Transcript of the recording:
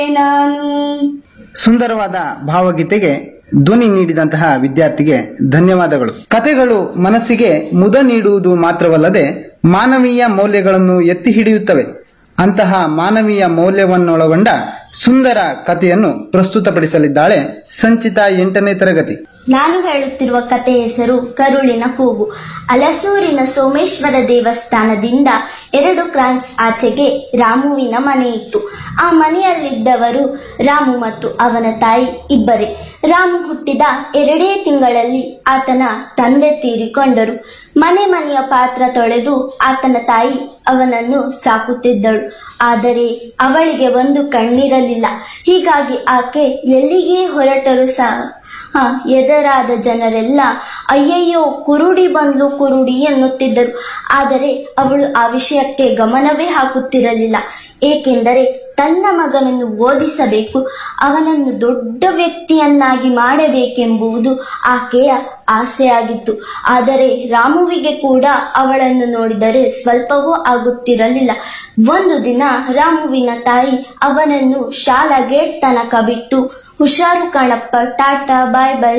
ನಾನು ಸುಂದರವಾದ ಭಾವಗೀತೆಗೆ ಧ್ವನಿ ನೀಡಿದಂತಹ ವಿದ್ಯಾರ್ಥಿಗೆ ಧನ್ಯವಾದಗಳು ಕತೆಗಳು ಮನಸ್ಸಿಗೆ ಮುದ ನೀಡುವುದು ಮಾತ್ರವಲ್ಲದೆ ಮಾನವೀಯ ಮೌಲ್ಯಗಳನ್ನು ಎತ್ತಿ ಹಿಡಿಯುತ್ತವೆ ಅಂತಹ ಮಾನವೀಯ ಮೌಲ್ಯವನ್ನೊಳಗೊಂಡ ಸುಂದರ ಕಥೆಯನ್ನು ಪ್ರಸ್ತುತಪಡಿಸಲಿದ್ದಾಳೆ ಸಂಚಿತಾ ಎಂಟನೇ ತರಗತಿ ನಾನು ಹೇಳುತ್ತಿರುವ ಕತೆ ಹೆಸರು ಕರುಳಿನ ಕೂಗು ಅಲಸೂರಿನ ಸೋಮೇಶ್ವರ ದೇವಸ್ಥಾನದಿಂದ ಎರಡು ಕ್ರಾನ್ಸ್ ಆಚೆಗೆ ರಾಮುವಿನ ಮನೆ ಇತ್ತು ಆ ಮನೆಯಲ್ಲಿದ್ದವರು ರಾಮು ಮತ್ತು ಅವನ ತಾಯಿ ಇಬ್ಬರೇ ರಾಮು ಹುಟ್ಟಿದ ಎರಡೇ ತಿಂಗಳಲ್ಲಿ ಆತನ ತಂದೆ ತೀರಿಕೊಂಡರು ಮನೆ ಮನೆಯ ಪಾತ್ರ ತೊಳೆದು ಆತನ ತಾಯಿ ಅವನನ್ನು ಸಾಕುತ್ತಿದ್ದಳು ಆದರೆ ಅವಳಿಗೆ ಒಂದು ಕಣ್ಣಿರಲಿಲ್ಲ ಹೀಗಾಗಿ ಆಕೆ ಎಲ್ಲಿಗೆ ಹೊರಟರು ಸಹ ಹ, ಎದರಾದ ಜನರೆಲ್ಲ ಅಯ್ಯಯ್ಯೋ ಕುರುಡಿ ಬಂದ್ಲು ಕುರುಡಿ ಎನ್ನುತ್ತಿದ್ದರು ಆದರೆ ಅವಳು ಆ ವಿಷಯಕ್ಕೆ ಗಮನವೇ ಹಾಕುತ್ತಿರಲಿಲ್ಲ ಏಕೆಂದರೆ ತನ್ನ ಮಗನನ್ನು ಓದಿಸಬೇಕು ಅವನನ್ನು ದೊಡ್ಡ ವ್ಯಕ್ತಿಯನ್ನಾಗಿ ಮಾಡಬೇಕೆಂಬುದು ಆಕೆಯ ಆಸೆಯಾಗಿತ್ತು ಆದರೆ ರಾಮುವಿಗೆ ಕೂಡ ಅವಳನ್ನು ನೋಡಿದರೆ ಸ್ವಲ್ಪವೂ ಆಗುತ್ತಿರಲಿಲ್ಲ ಒಂದು ದಿನ ರಾಮುವಿನ ತಾಯಿ ಅವನನ್ನು ಶಾಲಾ ಗೇಟ್ ತನಕ ಬಿಟ್ಟು ಹುಷಾರು ಕಣಪ್ಪ ಟಾಟಾ ಬಾಯ್ ಬಾಯ್